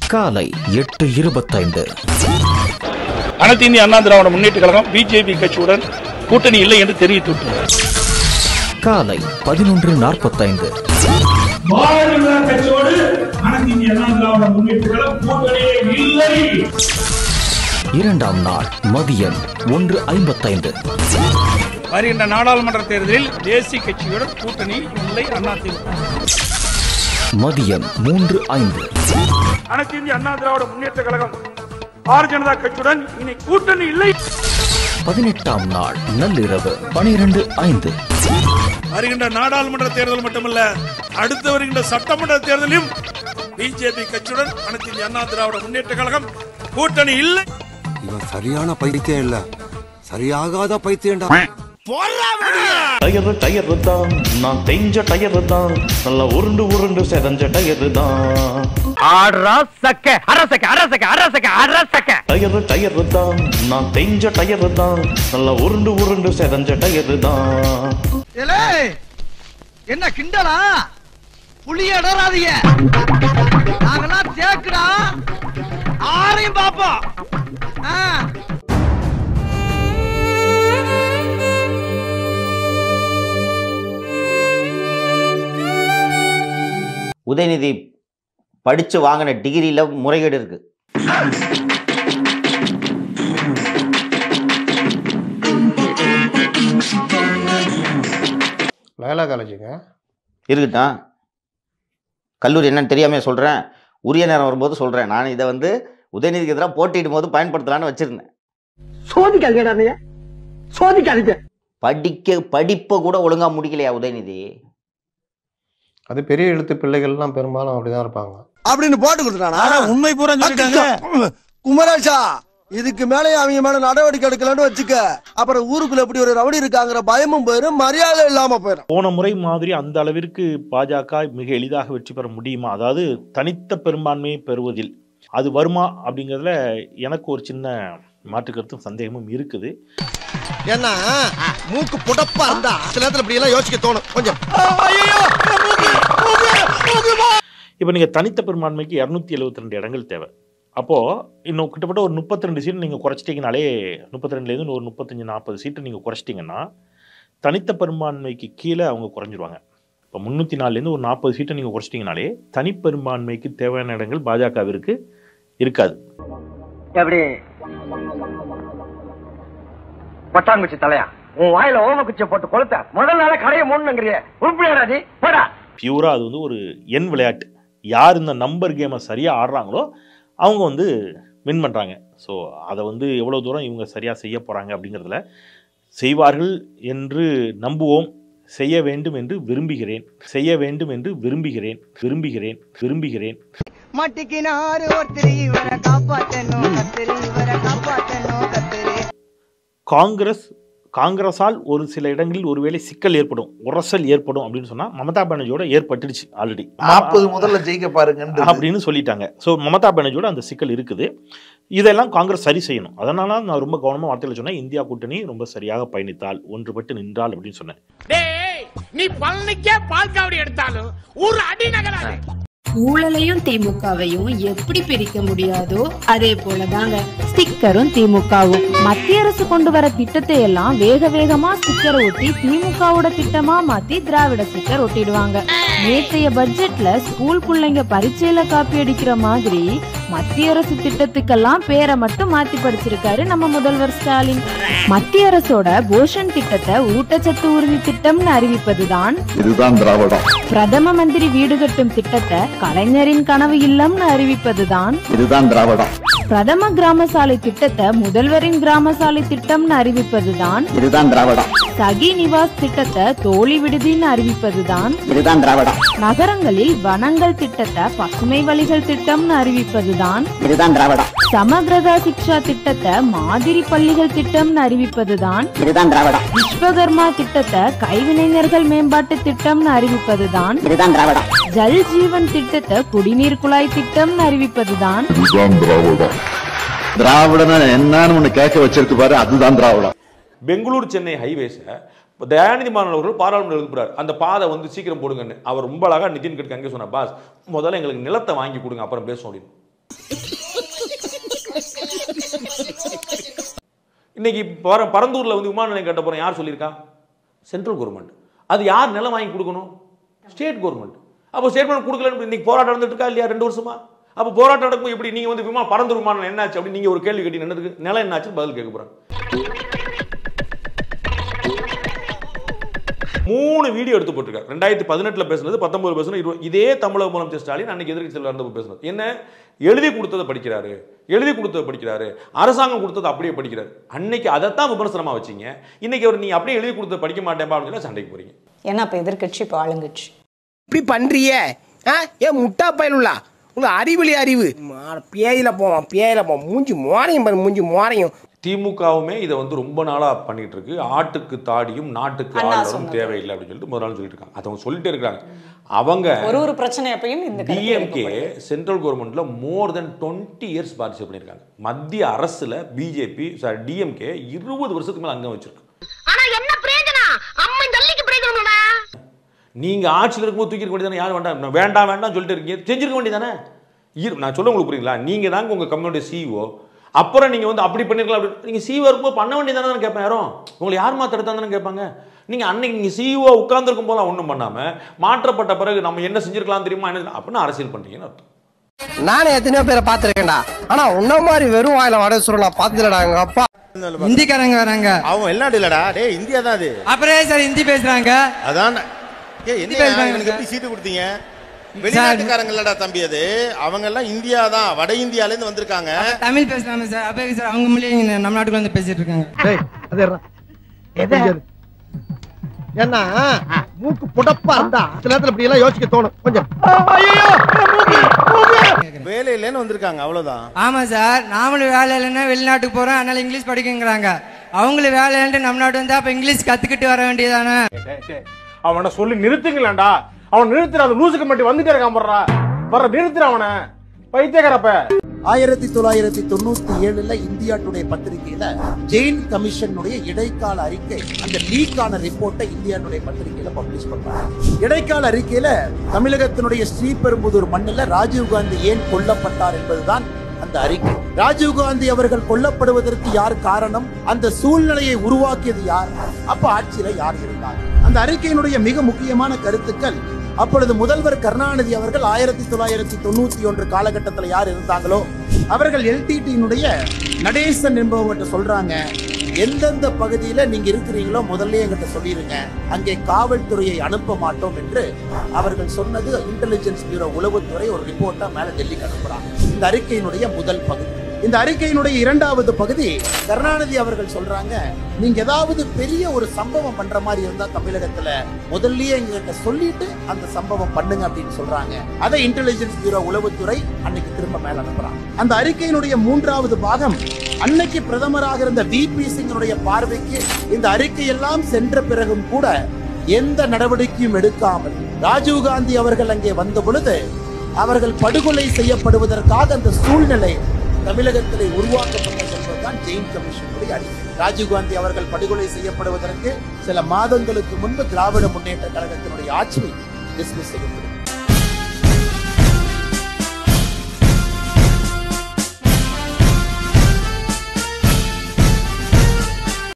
காலை எட்டு இருபத்தைந்து அனைத்து இந்திய அண்ணா திராவிட முன்னேற்ற கழகம் பிஜேபி கட்சியுடன் கூட்டணி இல்லை என்று தெரிவித்துள்ளது காலை பதினொன்று நாற்பத்தைந்து பாரதிய கட்சியோடு அனைத்து இந்திய அண்ணா திராவிட முன்னேற்ற கழகம் கூட்டணியே இல்லை இரண்டாம் நாள் மதியம் ஒன்று ஐம்பத்தைந்து வருகின்ற நாடாளுமன்ற தேர்தலில் தேசிய கட்சியுடன் கூட்டணி இல்லை அதிமுக மதியம் மூன்று ஐந்து அனைத்து இந்திய அண்ணா திராவிட முன்னேற்ற கழகம் பாரதிய ஜனதா கட்சியுடன் இனி கூட்டணி இல்லை பதினெட்டாம் நாள் நள்ளிரவு பனிரெண்டு ஐந்து வருகின்ற நாடாளுமன்ற தேர்தல் மட்டுமல்ல அடுத்து வருகின்ற சட்டமன்ற தேர்தலிலும் பிஜேபி கட்சியுடன் அனைத்து இந்திய அண்ணா திராவிட முன்னேற்ற கழகம் கூட்டணி இல்லை இவன் சரியான பைத்தியம் இல்ல சரியாகாத பைத்தியம்டா டயரு டயரு தான் நான் தெஞ்ச டயரு தான் நல்லா உருண்டு உருண்டு செதஞ்ச டயரு தான் டயரு டயரு தான் நான் தெஞ்ச டயரு தான் நல்லா உருண்டு உருண்டு செதஞ்ச டயரு தான் என்ன கிண்டலா புளிய இடறாதீங்க நாங்கெல்லாம் தேக்குடா ஆரையும் பாப்போம் ஆ. உதயநிதி படிச்சு வாங்கின டிகிரியில முறைகேடு இருக்கு லயலா காலேஜுங்க இருக்கட்டும் கல்லூரி என்னன்னு தெரியாம சொல்றேன் உரிய நேரம் வரும்போது சொல்றேன் நான் இதை வந்து உதயநிதிக்கு எதிராக போட்டியிடும் போது பயன்படுத்தலாம்னு வச்சிருந்தேன் சோதிக்காதீங்கடா நீ சோதிக்காதீங்க படிக்க படிப்பை கூட ஒழுங்கா முடிக்கலையா உதயநிதி அது பெரிய எழுத்து பிள்ளைகள்லாம் பெரும்பாலும் அப்படிதான் இருப்பாங்க அப்படின்னு போட்டு கொடுத்துட்டானா உண்மை பூரா சொல்லிட்டாங்க குமரேஷா இதுக்கு மேலே அவங்க மேல நடவடிக்கை எடுக்கலன்னு வச்சுக்க அப்புறம் ஊருக்குள்ள எப்படி ஒரு ரவுடி இருக்காங்கிற பயமும் போயிரும் மரியாதை இல்லாம போயிரும் போன முறை மாதிரி அந்த அளவிற்கு பாஜக மிக எளிதாக வெற்றி பெற முடியுமா அதாவது தனித்த பெரும்பான்மையை பெறுவதில் அது வருமா அப்படிங்கிறதுல எனக்கு ஒரு சின்ன மாற்று கருத்தும் சந்தேகமும் இருக்குது ஏன்னா மூக்கு புடப்பா இருந்தா சில நேரத்துல இப்படி எல்லாம் யோசிக்க தோணும் கொஞ்சம் இப்போ நீங்கள் தனித்த பெரும்பான்மைக்கு இரநூத்தி எழுபத்தி ரெண்டு இடங்கள் தேவை அப்போது இன்னும் கிட்டத்தட்ட ஒரு முப்பத்தி ரெண்டு சீட்டு நீங்கள் குறைச்சிட்டிங்கனாலே முப்பத்தி ரெண்டுலேருந்து ஒரு முப்பத்தஞ்சு நாற்பது சீட்டு நீங்கள் குறைச்சிட்டிங்கன்னா தனித்த பெரும்பான்மைக்கு கீழே அவங்க குறைஞ்சிருவாங்க இப்போ முந்நூற்றி நாலுலேருந்து ஒரு நாற்பது சீட்டை நீங்கள் குறைச்சிட்டிங்கனாலே தனிப்பெரும்பான்மைக்கு தேவையான இடங்கள் பாஜகவிற்கு இருக்காது எப்படி பட்டாங்குச்சி தலையா உன் வாயில ஓம குச்சியை போட்டு கொளுத்த முதல் நாள கடையை மூணுங்கிறிய உருப்படியாடா நீ போடா பியூராக அது வந்து ஒரு எண் விளையாட்டு யார் இந்த நம்பர் கேமை சரியாக ஆடுறாங்களோ அவங்க வந்து வின் பண்ணுறாங்க ஸோ அதை வந்து எவ்வளோ தூரம் இவங்க சரியாக செய்ய போகிறாங்க அப்படிங்கிறதுல செய்வார்கள் என்று நம்புவோம் செய்ய வேண்டும் என்று விரும்புகிறேன் செய்ய வேண்டும் என்று விரும்புகிறேன் விரும்புகிறேன் விரும்புகிறேன் மட்டிக்கினாரு ஒருத்தர் இவரை காப்பாத்தணும் கத்திரி இவரை காப்பாத்தணும் கத்திரி காங்கிரஸ் காங்கிரஸால் ஒரு சில இடங்களில் ஒருவேளை சிக்கல் ஏற்படும் உரசல் ஏற்படும் அப்படின்னு சொன்னால் மமதா பானர்ஜியோட ஏற்பட்டுடுச்சு ஆல்ரெடி நாற்பது முதல்ல ஜெயிக்க பாருங்க அப்படின்னு சொல்லிட்டாங்க ஸோ மமதா பானர்ஜியோட அந்த சிக்கல் இருக்குது இதெல்லாம் காங்கிரஸ் சரி செய்யணும் அதனால நான் ரொம்ப கவனமாக வார்த்தையில் சொன்னேன் இந்தியா கூட்டணி ரொம்ப சரியாக பயணித்தால் ஒன்றுபட்டு நின்றால் அப்படின்னு சொன்னேன் நீ பழனிக்கே பால் காவடி எடுத்தாலும் ஒரு அடி நகராது ஊழலையும் திமுகவையும் எப்படி பிரிக்க முடியாதோ அதே போலதாங்க ஸ்டிக்கரும் திமுகவும் மத்திய அரசு கொண்டு வர திட்டத்தை எல்லாம் வேக வேகமா ஸ்டிக்கரை ஒட்டி திமுகவோட திட்டமா மாத்தி திராவிட ஸ்டிக்கர் ஒட்டிடுவாங்க நேத்தைய பட்ஜெட்ல ஸ்கூல் பிள்ளைங்க பரீட்சையில காப்பி அடிக்கிற மாதிரி மத்திய அரசு திட்டத்துக்கெல்லாம் பேரை மட்டும் மாத்தி படிச்சிருக்காரு நம்ம முதல்வர் ஸ்டாலின் மத்திய அரசோட போஷன் திட்டத்தை ஊட்டச்சத்து உறுதி திட்டம்னு அறிவிப்பதுதான் இதுதான் திராவிடம் பிரதம மந்திரி வீடு கட்டும் திட்டத்தை கலைஞரின் கனவு இல்லம்னு அறிவிப்பதுதான் இதுதான் திராவிடம் பிரதம கிராம சாலை திட்டத்தை முதல்வரின் கிராம சாலை திட்டம்னு அறிவிப்பதுதான் இதுதான் திராவிடம் சகி நிவாஸ் திட்டத்தை தோழி விடுதின்னு அறிவிப்பதுதான் இதுதான் திராவிடம் நகரங்களில் வனங்கள் திட்டத்தை பசுமை வழிகள் திட்டம்னு அறிவிப்பதுதான் இதுதான் திராவிடம் சமகிரதா சிக்ஷா திட்டத்தை மாதிரி பள்ளிகள் திட்டம்னு அறிவிப்பதுதான் இதுதான் திராவிடம் விஸ்வகர்மா திட்டத்தை கைவினைஞர்கள் மேம்பாட்டு திட்டம்னு அறிவிப்பதுதான் இதுதான் திராவிடம் ஜல் ஜீவன் திட்டத்தை குடிநீர் குழாய் திட்டம்னு அறிவிப்பதுதான் இதுதான் திராவிடம் திராவிடம் என்னன்னு ஒண்ணு கேட்க வச்சிருக்கு பாரு அதுதான் திராவிடம் பெங்களூர் சென்னை ஹைவேஸை இப்போ தயாநிதி மாறன் அவர்கள் பாராளுமன்ற எழுப்புறாரு அந்த பாதை வந்து சீக்கிரம் போடுங்கன்னு அவர் ரொம்ப அழகா நிதின் கட்கரி அங்கே சொன்னார் பாஸ் முதல்ல எங்களுக்கு நிலத்தை வாங்கி கொடுங்க அப்புறம் பேசுவோம் அப்படின்னு இன்னைக்கு பர பரந்தூர்ல வந்து விமான நிலையம் கட்ட போறோம் யார் சொல்லியிருக்கா சென்ட்ரல் கவர்மெண்ட் அது யார் நிலம் வாங்கி கொடுக்கணும் ஸ்டேட் கவர்மெண்ட் அப்போ ஸ்டேட் கவர்மெண்ட் கொடுக்கலன்னு இன்னைக்கு போராட்டம் நடந்துட்டு இருக்கா இல்லையா ரெண்டு வருஷமா அப்போ போராட்டம் நடக்கும் எப்படி நீங்க வந்து விமான பரந்தூர் விமானம் என்னாச்சு அப்படின்னு நீங்க ஒரு கேள்வி கேட்டி நின்னுருக்கு நிலம் என்னாச்சு பதில் கேட்க போறேன் மூணு வீடியோ எடுத்து போட்டிருக்காரு ரெண்டாயிரத்தி பதினெட்டுல பேசுனது பத்தொன்பது பேசுனது இருபது இதே தமிழக முதலமைச்சர் ஸ்டாலின் அன்னைக்கு எதிர்க்கட்சியில் இருந்தப்போ பேசுனது என்ன எழுதி கொடுத்ததை படிக்கிறாரு எழுதி கொடுத்ததை படிக்கிறாரு அரசாங்கம் கொடுத்ததை அப்படியே படிக்கிறாரு அன்னைக்கு அதைத்தான் விமர்சனமா வச்சீங்க இன்னைக்கு அவர் நீ அப்படியே எழுதி கொடுத்ததை படிக்க மாட்டேன்பா அப்படின்னு சொல்லி சண்டைக்கு போறீங்க ஏன்னா இப்ப எதிர்க்கட்சி இப்ப ஆளுங்கட்சி இப்படி பண்றியே ஆ ஏன் முட்டா பயனுள்ளா உங்க அறிவிலி அறிவு மாட, பேயில போவான் பேயில போவான் மூஞ்சி மோரையும் பாரு மூஞ்சி மோரையும் திமுகவுமே இதை வந்து ரொம்ப நாளா பண்ணிட்டு இருக்கு ஆட்டுக்கு தாடியும் நாட்டுக்கு அண்ணா ஆளுநரும் சொன்னது. தேவையில்லை அப்படின்னு சொல்லிட்டு முதல்ல சொல்லிட்டு இருக்காங்க அதை அவங்க சொல்லிட்டே இருக்காங்க அவங்க ஒரு ஒரு பிரச்சனை எப்பயும் இந்த கருத்து டிஎம்கே சென்ட்ரல் கவர்மெண்ட்ல more than twenty years participate பண்ணியிருக்காங்க மத்திய அரசுல பிஜேபி சாரி டிஎம்கே இருபது வருஷத்துக்கு மேல அங்கம் வச்சிருக்கு ஆனா என்ன பிரயோஜனம் அம்மா ஜல்லிக்கு பிரயோஜனம்டா நீங்க ஆட்சியில் இருக்கும்போது தூக்கி இருக்க வேண்டியதானே யாரும் வேண்டாம் நான் வேண்டாம் வேண்டாம் சொல்லிட்டு இருக்கீங்க செஞ்சிருக்க வேண்டியதானே இரு நான் சொல்ல உங்களுக்கு புரியுங்களா நீங்க தாங்க உங்க கம்பெனியோட சிஇஓ அப்புறம் நீங்க வந்து அப்படி பண்ணிருக்கலாம் அப்படி நீங்க சிஇஓ இருக்கும்போது பண்ண வேண்டியதானே தான் கேட்பேன் யாரும் உங்களை யாருமா தடுத்தாதானே கேட்பாங்க நீங்க அன்னைக்கு நீங்க சிஇஓ உட்கார்ந்துருக்கும் போது ஒன்றும் பண்ணாம மாற்றப்பட்ட பிறகு நம்ம என்ன செஞ்சிருக்கலாம் தெரியுமா என்ன அப்படின்னு அரசியல் பண்றீங்கன்னு அர்த்தம் நானே எத்தனையோ பேரை பார்த்துருக்கேன்டா ஆனா உன்ன மாதிரி வெறும் வாயில வட சொல்ல நான் பார்த்ததுலடா எங்க அப்பா ஹிந்திக்காரங்க வராங்க அவன் வெளிநாடு இல்லடா டேய் இந்தியா தான் அது அப்புறம் ஏன் சார் ஹிந்தி பேசுறாங்க அதான் ஏ ஹிந்தி என்ன பேசுறாங்க எனக்கு எப்படி சீட்டு கொடுத்தீங்க வெளிநாட்டுக்காரங்க இல்லடா தம்பி அது அவங்க எல்லாம் இந்தியா தான் வட இந்தியால இருந்து வந்திருக்காங்க தமிழ் பேசுறாங்க சார் அப்ப சார் அவங்க மொழியும் நம்ம நாட்டுக்குள்ள வந்து பேசிட்டு இருக்காங்க ஏன்னா மூக்கு புடப்பா இருந்தா சில நேரத்துல இப்படி எல்லாம் யோசிக்க தோணும் கொஞ்சம் வேலை இல்லைன்னு வந்திருக்காங்க அவ்வளவுதான் ஆமா சார் நாமளும் வேலை இல்லைன்னா வெளிநாட்டுக்கு போறோம் அதனால இங்கிலீஷ் படிக்குங்கிறாங்க அவங்களும் வேலை இல்லைன்ட்டு நம்ம நாட்டு வந்தா அப்ப இங்கிலீஷ் கத்துக்கிட்டு வர வேண்டியதானே அவனை சொல்லி நிறுத்துங்களேன்டா அவன் நிறுத்துற அந்த லூசுக்கு மட்டும் வந்துட்டே இருக்கான் போடுறா வர நிறுத்துற அவனை பைத்தியக்காரப்ப ஆயிரத்தி தொள்ளாயிரத்தி தொண்ணூத்தி ஏழுல இந்தியா டுடே பத்திரிகையில ஜெயின் கமிஷனுடைய இடைக்கால அறிக்கை அந்த லீக் ஆன ரிப்போர்ட்டை இந்தியா டுடே பத்திரிகையில பப்ளிஷ் பண்றாங்க இடைக்கால அறிக்கையில தமிழகத்தினுடைய ஸ்ரீபெரும்புதூர் மண்ணில் ராஜீவ்காந்தி ஏன் கொல்லப்பட்டார் என்பதுதான் அந்த அறிக்கை ராஜீவ்காந்தி அவர்கள் கொல்லப்படுவதற்கு யார் காரணம் அந்த சூழ்நிலையை உருவாக்கியது யார் அப்ப ஆட்சியில யார் இருந்தார் அந்த அறிக்கையினுடைய மிக முக்கியமான கருத்துக்கள் அப்பொழுது முதல்வர் கருணாநிதி அவர்கள் ஆயிரத்தி தொள்ளாயிரத்தி தொண்ணூத்தி ஒன்று காலகட்டத்தில் யார் இருந்தாங்களோ அவர்கள் எல்டிடியினுடைய நடேசன் என்பவங்ககிட்ட சொல்றாங்க எந்தெந்த பகுதியில நீங்க இருக்கிறீங்களோ முதல்ல என்கிட்ட சொல்லிருங்க அங்கே காவல்துறையை அனுப்ப மாட்டோம் என்று அவர்கள் சொன்னது இன்டெலிஜென்ஸ் பியூரோ உளவுத்துறை ஒரு ரிப்போர்ட்டா மேல டெல்லிக்கு அனுப்புறாங்க இந்த அறிக்கையினுடைய முதல் பகுதி இந்த அறிக்கையினுடைய இரண்டாவது பகுதி கருணாநிதி அவர்கள் சொல்றாங்க நீங்க ஏதாவது பெரிய ஒரு சம்பவம் பண்ற மாதிரி இருந்தா தமிழகத்துல முதல்லயே எங்ககிட்ட சொல்லிட்டு அந்த சம்பவம் பண்ணுங்க அப்படின்னு சொல்றாங்க அதை இன்டெலிஜென்ஸ் பியூரோ உளவுத்துறை அன்னைக்கு திரும்ப மேல அனுப்புறாங்க அந்த அறிக்கையினுடைய மூன்றாவது பாகம் அன்னைக்கு பிரதமராக இருந்த விபி சிங்கனுடைய பார்வைக்கு இந்த அறிக்கையெல்லாம் சென்ற பிறகும் கூட எந்த நடவடிக்கையும் எடுக்காமல் ராஜீவ்காந்தி அவர்கள் அங்கே வந்த பொழுது அவர்கள் படுகொலை செய்யப்படுவதற்காக அந்த சூழ்நிலை தமிழகத்திலே உருவாக்கப்பட்டது என்பதுதான் ஜெயின் கமிஷனுடைய அறிக்கை ராஜீவ்காந்தி அவர்கள் படுகொலை செய்யப்படுவதற்கு சில மாதங்களுக்கு முன்பு திராவிட முன்னேற்ற கழகத்தினுடைய ஆட்சி டிஸ்மிஸ் செய்யப்பட்டது